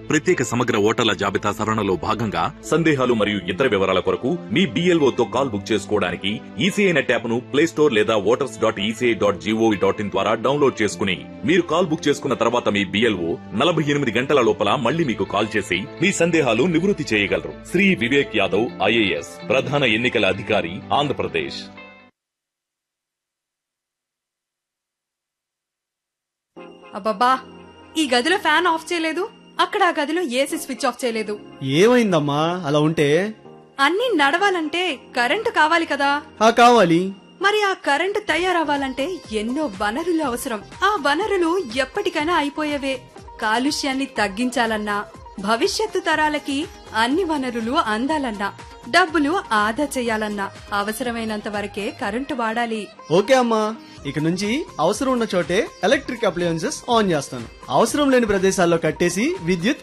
ప్రత్యేక సమగ్ర ఓటర్ల జాబితా సవరణలో భాగంగా సందేహాలు మరియు ఇతర వివరాల కొరకు మీ BLO తో కాల్ బుక్ చేసుకోవడానికి ఈసీఐ నెట్ యాప్ ను ప్లే స్టోర్ లేదా voters dot ECI dot GOV dot in ద్వారా డౌన్లోడ్ చేసుకుని మీరు కాల్ బుక్ చేసుకున్న తర్వాత మీ బిఎల్ఓ నలభై ఎనిమిది గంటల లోపల మళ్ళీ మీకు కాల్ చేసి మీ సందేహాలు నివృత్తి చేయగలరు శ్రీ వివేక్ యాదవ్ ఐఏఎస్ ప్రధాన ఎన్నికల అధికారి ఆంధ్రప్రదేశ్ అబ్బబ్బా ఈ గదిలో ఫ్యాన్ ఆఫ్ చేయలేదు అక్కడ ఆ గదిలో ఏసీ స్విచ్ ఆఫ్ చేయలేదు ఏమైందమ్మా అలా ఉంటే అన్నీ నడవాలంటే కరెంటు కావాలి కదా ఆ కావాలి మరి ఆ కరెంటు తయారవ్వాలంటే ఎన్నో వనరులు అవసరం ఆ వనరులు ఎప్పటికైనా అయిపోయేవే కాలుష్యాన్ని తగ్గించాలన్నా భవిష్యత్తు తరాలకి అన్ని వనరులు అందాలన్నా డబ్బులు ఆదా చేయాలన్నా అవసరమైనంత వరకే కరెంటు వాడాలి ఓకే అమ్మా ఇక నుంచి అవసరం ఉన్న చోటే ఎలక్ట్రిక్ అప్లయన్సెస్ ఆన్ చేస్తాను అవసరం లేని ప్రదేశాల్లో కట్టేసి విద్యుత్